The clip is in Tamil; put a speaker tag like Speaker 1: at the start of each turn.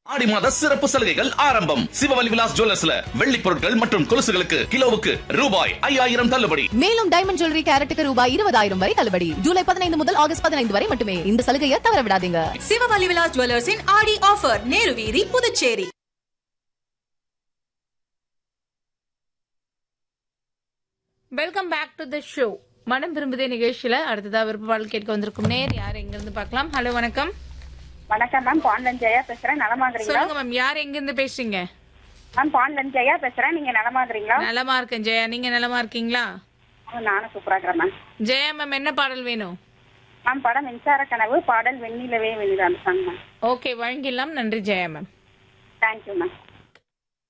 Speaker 1: ஆடி மாத சிறப்பு சலுகைகள் ஆரம்பம் சிவவலி விலாஸ் ஜுவல்லர்ஸ்ல வெள்ளி பொருட்கள் மற்றும் கொலுசுகளுக்கு கிலோவுக்கு ரூபாய் ஐயாயிரம் தள்ளுபடி
Speaker 2: மேலும் டைமண்ட் ஜுவல்லரி கேரட்டுக்கு ரூபாய் இருபதாயிரம் வரை தள்ளுபடி ஜூலை பதினைந்து முதல் ஆகஸ்ட் பதினைந்து வரை மட்டுமே இந்த சலுகையை தவற விடாதீங்க
Speaker 3: சிவவலி விலாஸ் ஜுவல்லர்ஸின் ஆடி ஆஃபர் நேரு வீதி Puducherry
Speaker 4: welcome back to the show மனம் விரும்புதே நிகழ்ச்சியில அடுத்ததா விருப்ப பாடல் கேட்க வந்திருக்கும் நேர் யார் எங்க இருந்து பார்க்கலாம் ஹலோ வணக்கம்
Speaker 5: வணக்கம் மேம் பாண்டன் ஜெயா பேசுறேன் நலமாகறீங்களா
Speaker 4: சொல்லுங்க மேம் யார் எங்க இருந்து பேசுறீங்க
Speaker 5: மேம் பாண்டன் ஜெயா பேசுறேன் நீங்க நலமாகறீங்களா
Speaker 4: நலமா இருக்கேன் ஜெயா நீங்க நலமா இருக்கீங்களா
Speaker 5: ஆ, நானும் சூப்பரா இருக்கிறேன் மேம்
Speaker 4: ஜெயா மேம் என்ன பாடல் வேணும்
Speaker 5: மேம் படம் மின்சார கனவு பாடல் வெண்ணிலவே வெண்ணிலா அந்த சாங் மேம்
Speaker 4: ஓகே வழங்கிடலாம் நன்றி ஜெயா மேம்
Speaker 5: தேங்க்யூ மேம்